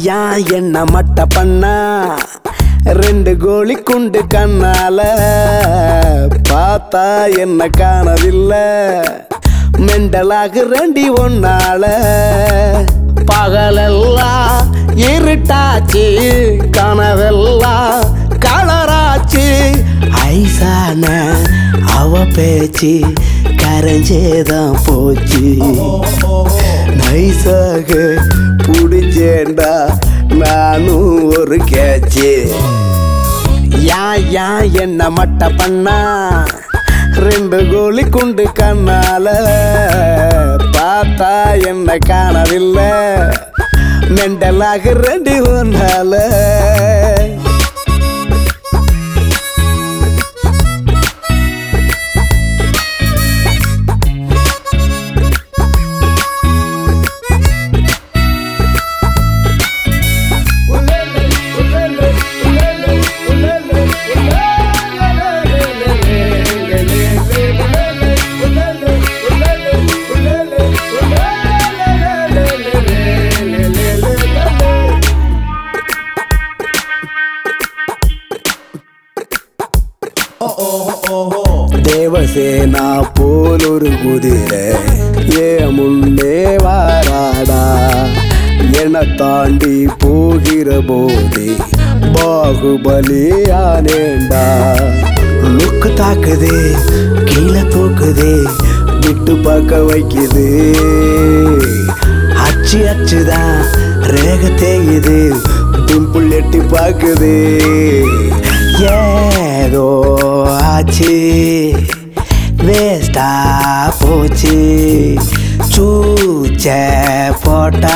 யா என்ன மட்ட பண்ணா ரெண்டு கோழி குண்டு கண்ணால பார்த்தா என்ன காணவில்லை மெண்டலாக ரெண்டி ஒன்னால பகலெல்லாம் இருட்டாச்சு கனவெல்லாம் கலராச்சு ஐசான அவ பேச்சு கரைஞ்சேதான் போச்சு நைசாக புடிச்சேண்டா நானும் ஒரு கேச்சு யா யா என்ன மட்ட பண்ணா ரெண்டு கோழி குண்டு கண்ணால பார்த்தா என்ன காணவில்லை மெண்டலாக ரெண்டு ஒன்னால தேவசேனா போலொரு குதிரை ஏ முன்னே வாராடா என தாண்டி போகிற போதே பாகுபலியானேண்டா லுக்கு தாக்குதே கீழே தூக்குதே விட்டு பார்க்க வைக்குது அச்சு அச்சுதான் ரேக தேயுது பிம்பிள் எட்டி பார்க்குது ஏதோ ஆச்சு வேஸ்டா போச்சு சூச்ச போட்டா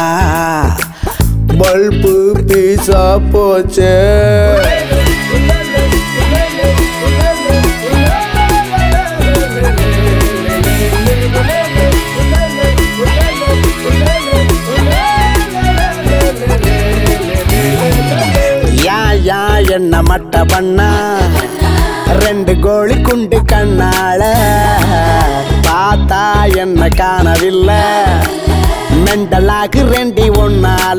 பல்பு பீஸா போச்சு யா யா என்ன மட்ட பண்ணா ரெண்டு கோழி குண்டு கண்ணால பார்த்தா என்ன காணவில்லை மெண்டலாக்கு ரெண்டி ஒன்னால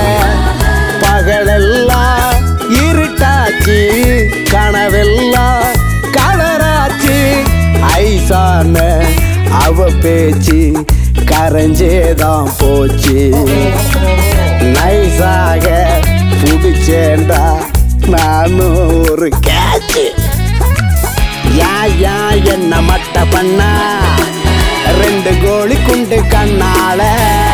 பகலெல்லாம் இருட்டாச்சு கனவெல்லாம் கலராச்சு ஐசான அவ பேச்சு கரைஞ்சேதான் போச்சு நைஸாக புடிச்சேண்டா நானும் ஒரு கேட்சு யா யா என்ன மட்ட பண்ணா ரெண்டு கோழி குண்டு கண்ணால